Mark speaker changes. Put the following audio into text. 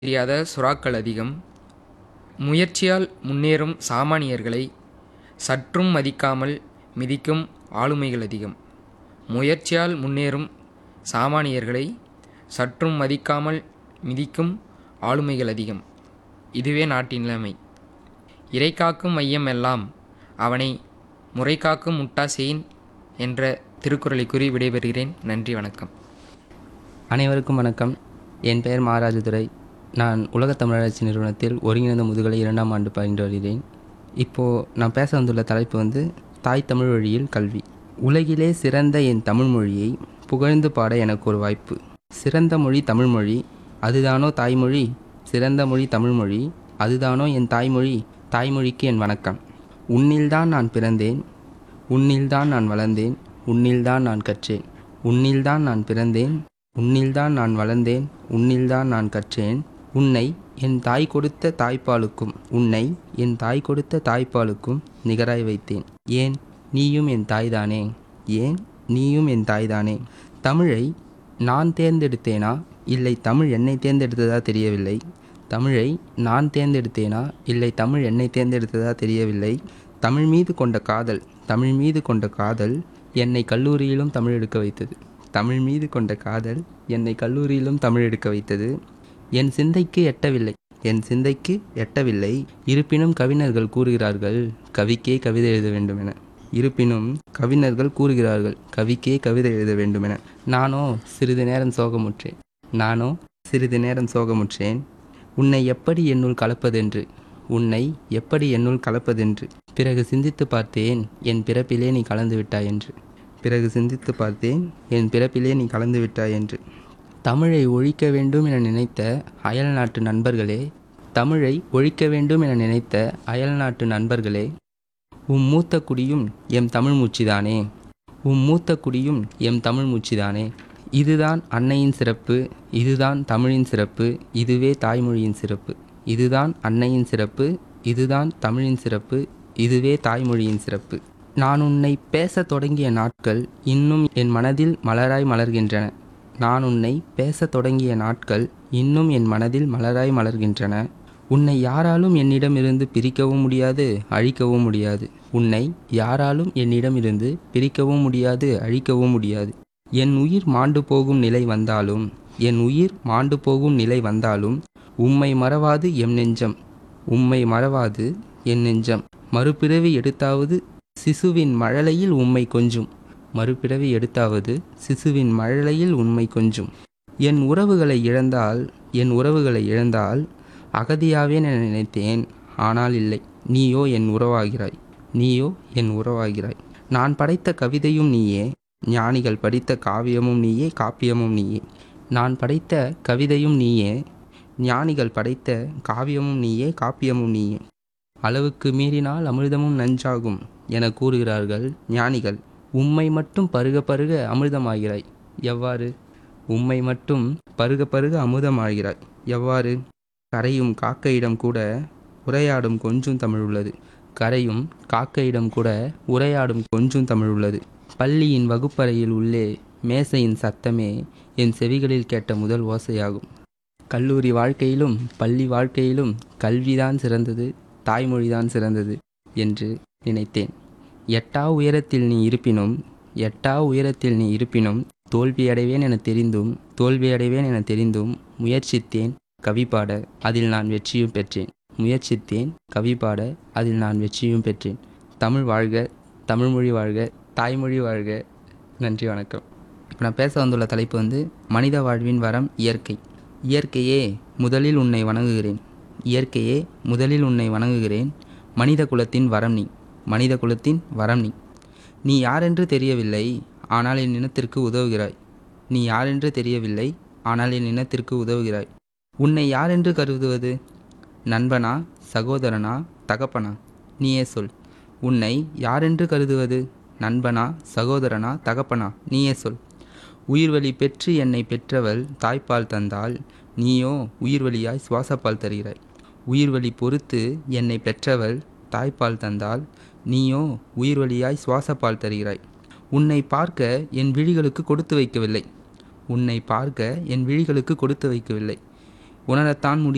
Speaker 1: தெரியாத சுறாக்கள் அதிகம் முயற்சியால் முன்னேறும் சாமானியர்களை சற்றும் மதிக்காமல் மிதிக்கும் ஆளுமைகள் அதிகம் முயற்சியால் முன்னேறும் சாமானியர்களை சற்றும் மதிக்காமல் மிதிக்கும் ஆளுமைகள் அதிகம் இதுவே நாட்டின் நிலைமை இறைகாக்கும் மையம் எல்லாம் அவனை முறைகாக்கும் முட்டாசேன் என்ற திருக்குறளை கூறி விடைபெறுகிறேன் நன்றி வணக்கம்
Speaker 2: அனைவருக்கும் வணக்கம் என் பெயர் மாராஜதுரை நான் உலகத் தமிழராட்சி நிறுவனத்தில் ஒருங்கிணைந்த முதுகலை இரண்டாம் ஆண்டு பயின்று வருகிறேன் இப்போது நான் பேச வந்துள்ள தலைப்பு வந்து தாய் தமிழ் வழியில் கல்வி உலகிலே சிறந்த என் தமிழ் மொழியை புகழ்ந்து பாட எனக்கு ஒரு வாய்ப்பு சிறந்த மொழி தமிழ்மொழி அதுதானோ தாய்மொழி சிறந்த மொழி தமிழ்மொழி அதுதானோ என் தாய்மொழி தாய்மொழிக்கு என் வணக்கம் உன்னில்தான் நான் பிறந்தேன் உன்னில்தான் நான் வளர்ந்தேன் உன்னில்தான் நான் கற்றேன் உன்னில்தான் நான் பிறந்தேன் உன்னில்தான் நான் வளர்ந்தேன் உன்னில்தான் நான் கற்றேன் உன்னை என் தாய் கொடுத்த தாய்ப்பாலுக்கும் உன்னை என் தாய் கொடுத்த தாய்ப்பாலுக்கும் நிகராய் வைத்தேன் ஏன் நீயும் என் தாய்தானே ஏன் நீயும் என் தாய்தானே தமிழை நான் தேர்ந்தெடுத்தேனா இல்லை தமிழ் என்னை தேர்ந்தெடுத்ததா தெரியவில்லை தமிழை நான் தேர்ந்தெடுத்தேனா இல்லை தமிழ் என்னை தேர்ந்தெடுத்ததா தெரியவில்லை தமிழ் மீது கொண்ட காதல் தமிழ் மீது கொண்ட காதல் என்னை கல்லூரியிலும் தமிழ் எடுக்க வைத்தது தமிழ் மீது கொண்ட காதல் என்னை கல்லூரியிலும் தமிழ் எடுக்க வைத்தது என் சிந்தைக்கு எட்டவில்லை என் சிந்தைக்கு எட்டவில்லை இருப்பினும் கவிஞர்கள் கூறுகிறார்கள் கவிக்கே கவிதை எழுத வேண்டும் என இருப்பினும் கவிஞர்கள் கூறுகிறார்கள் கவிக்கே கவிதை எழுத வேண்டும் என நானோ சிறிது நேரம் சோகமுற்றேன் நானோ சிறிது நேரம் சோகமுற்றேன் உன்னை எப்படி என்னுள் கலப்பதென்று உன்னை எப்படி என்னுள் கலப்பதென்று பிறகு சிந்தித்து பார்த்தேன் என் பிறப்பிலே நீ கலந்து விட்டாய் என்று பிறகு சிந்தித்து பார்த்தேன் என் பிறப்பிலே நீ கலந்து விட்டாய் என்று தமிழை ஒழிக்க வேண்டும் என நினைத்த அயல் நாட்டு நண்பர்களே தமிழை ஒழிக்க வேண்டும் என நினைத்த அயல் நாட்டு நண்பர்களே உம் மூத்த குடியும் எம் தமிழ் மூச்சுதானே உம் மூத்த குடியும் எம் தமிழ் மூச்சுதானே இதுதான் அன்னையின் சிறப்பு இதுதான் தமிழின் சிறப்பு இதுவே தாய்மொழியின் சிறப்பு இதுதான் அன்னையின் சிறப்பு இதுதான் தமிழின் சிறப்பு இதுவே தாய்மொழியின் சிறப்பு நான் உன்னை பேசத் தொடங்கிய நாட்கள் இன்னும் என் மனதில் மலராய் மலர்கின்றன நான் உன்னை பேசத் தொடங்கிய நாட்கள் இன்னும் என் மனதில் மலராய் மலர்கின்றன உன்னை யாராலும் என்னிடமிருந்து பிரிக்கவும் முடியாது அழிக்கவும் முடியாது உன்னை யாராலும் என்னிடமிருந்து பிரிக்கவும் முடியாது அழிக்கவும் முடியாது என் உயிர் மாண்டு போகும் நிலை வந்தாலும் என் உயிர் மாண்டு போகும் நிலை வந்தாலும் உம்மை மறவாது எம் நெஞ்சம் உம்மை மறவாது என் நெஞ்சம் மறுபிறவி எடுத்தாவது சிசுவின் மழலையில் உம்மை கொஞ்சும் மறுபிறவி எடுத்தாவது சிசுவின் மழலையில் உண்மை கொஞ்சும் என் உறவுகளை இழந்தால் என் உறவுகளை இழந்தால் அகதியாவேன் என நினைத்தேன் ஆனால் இல்லை நீயோ என் உறவாகிறாய் நீயோ என் உறவாகிறாய் நான் படைத்த கவிதையும் நீயே ஞானிகள் படித்த காவியமும் நீயே காப்பியமும் நீயே நான் படைத்த கவிதையும் நீயே ஞானிகள் படைத்த காவியமும் நீயே காப்பியமும் நீயே அளவுக்கு மீறினால் அமிர்தமும் நஞ்சாகும் என கூறுகிறார்கள் ஞானிகள் உம்மை மட்டும் பருக பருக அமிர்தமாகிறாய் எவ்வாறு உம்மை மட்டும் பருக பருக அமுதமாகிறாய் எவ்வாறு கரையும் காக்கையிடம் கூட உரையாடும் கொஞ்சம் தமிழ் உள்ளது கரையும் காக்கையிடம் கூட உரையாடும் கொஞ்சம் தமிழ் உள்ளது பள்ளியின் வகுப்பறையில் உள்ளே மேசையின் சத்தமே என் செவிகளில் கேட்ட முதல் ஓசையாகும் கல்லூரி வாழ்க்கையிலும் பள்ளி வாழ்க்கையிலும் கல்விதான் சிறந்தது தாய்மொழிதான் சிறந்தது என்று நினைத்தேன் எட்டா உயரத்தில் நீ இருப்பினும் எட்டா உயரத்தில் நீ இருப்பினும் தோல்வியடைவேன் என தெரிந்தும் தோல்வியடைவேன் என தெரிந்தும் முயற்சித்தேன் கவி பாட அதில் நான் வெற்றியும் பெற்றேன் முயற்சித்தேன் கவி பாட அதில் நான் வெற்றியும் பெற்றேன் தமிழ் வாழ்க தமிழ்மொழி வாழ்க தாய்மொழி வாழ்க நன்றி வணக்கம் இப்போ நான் பேச வந்துள்ள தலைப்பு வந்து மனித வாழ்வின் வரம் இயற்கை இயற்கையே முதலில் உன்னை வணங்குகிறேன் இயற்கையே முதலில் உன்னை வணங்குகிறேன் மனித குலத்தின் வரம் நீ மனித குலத்தின் வரம் நீ நீ யாரென்று தெரியவில்லை ஆனால் என் இனத்திற்கு உதவுகிறாய் நீ யாரென்று தெரியவில்லை ஆனால் என் இனத்திற்கு உதவுகிறாய் உன்னை யாரென்று கருதுவது நண்பனா சகோதரனா தகப்பனா நீயே சொல் உன்னை யாரென்று கருதுவது நண்பனா சகோதரனா தகப்பனா நீயே சொல் உயிர்வழி பெற்று என்னை பெற்றவள் தாய்ப்பால் தந்தால் நீயோ உயிர்வழியாய் சுவாசப்பால் தருகிறாய் உயிர்வழி பொறுத்து என்னை பெற்றவள் தாய்ப்பால் தந்தால் நீயோ உயிர்வழியாய் சுவாசப்பால் தருகிறாய் உன்னை பார்க்க என் விழிகளுக்கு கொடுத்து வைக்கவில்லை உன்னை பார்க்க என் விழிகளுக்கு கொடுத்து வைக்கவில்லை உணரத்தான் முடி